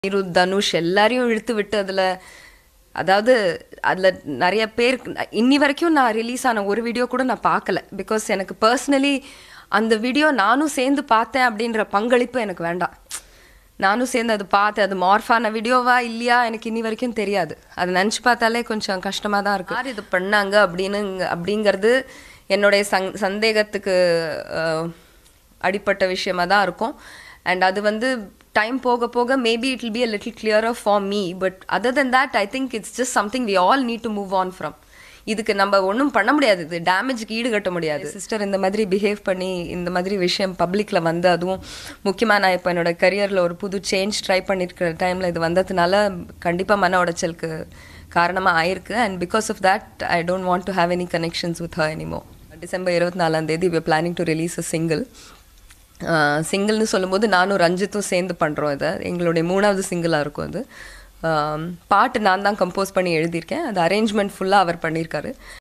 அனிருத் தனுஷ் எல்லாரையும் இழுத்து விட்டு அதில் அதாவது அதில் நிறைய பேர் இன்னி வரைக்கும் நான் ரிலீஸ் ஆன ஒரு வீடியோ கூட நான் பார்க்கல பிகாஸ் எனக்கு பர்சனலி அந்த வீடியோ நானும் சேர்ந்து பார்த்தேன் அப்படின்ற பங்களிப்பு எனக்கு வேண்டாம் நானும் சேர்ந்து அது பார்த்தேன் அது மார்ஃபான வீடியோவா இல்லையா எனக்கு இன்னி வரைக்கும் தெரியாது அதை நினச்சி பார்த்தாலே கொஞ்சம் கஷ்டமாக தான் இருக்கு யார் இது பண்ணாங்க அப்படின்னு அப்படிங்கிறது என்னுடைய சங் சந்தேகத்துக்கு அஹ், அடிப்பட்ட விஷயமா தான் இருக்கும் அண்ட் அது வந்து டைம் போக போக maybe it will be a little clearer for me but other than that I think it's just something we all need to move on from இதுக்கு நம்ம ஒன்றும் பண்ண முடியாது இது டேமேஜ்க்கு ஈடு கட்ட முடியாது சிஸ்டர் இந்த மாதிரி பிஹேவ் பண்ணி இந்த மாதிரி விஷயம் பப்ளிக்கில் வந்து அதுவும் முக்கியமாக நான் இப்போ என்னோட கரியரில் ஒரு புது சேஞ்ச் ட்ரை பண்ணியிருக்கிற டைமில் இது வந்ததுனால கண்டிப்பாக மன உடைச்சலுக்கு காரணமாக ஆயிருக்கு and because of that I don't want to have any connections with her anymore December இருபத்தி நாலாம் தேதி we planning to release a single சிங்கிள்னு சொல்லும்போது நானும் ரஞ்சித்தும் சேர்ந்து பண்ணுறோம் இதை எங்களுடைய மூணாவது சிங்கிளாக இருக்கும் அது ஆம், பாட்டு நான் தான் கம்போஸ் பண்ணி எழுதியிருக்கேன் அது அரேஞ்ச்மெண்ட் ஃபுல்லாக அவர் பண்ணியிருக்காரு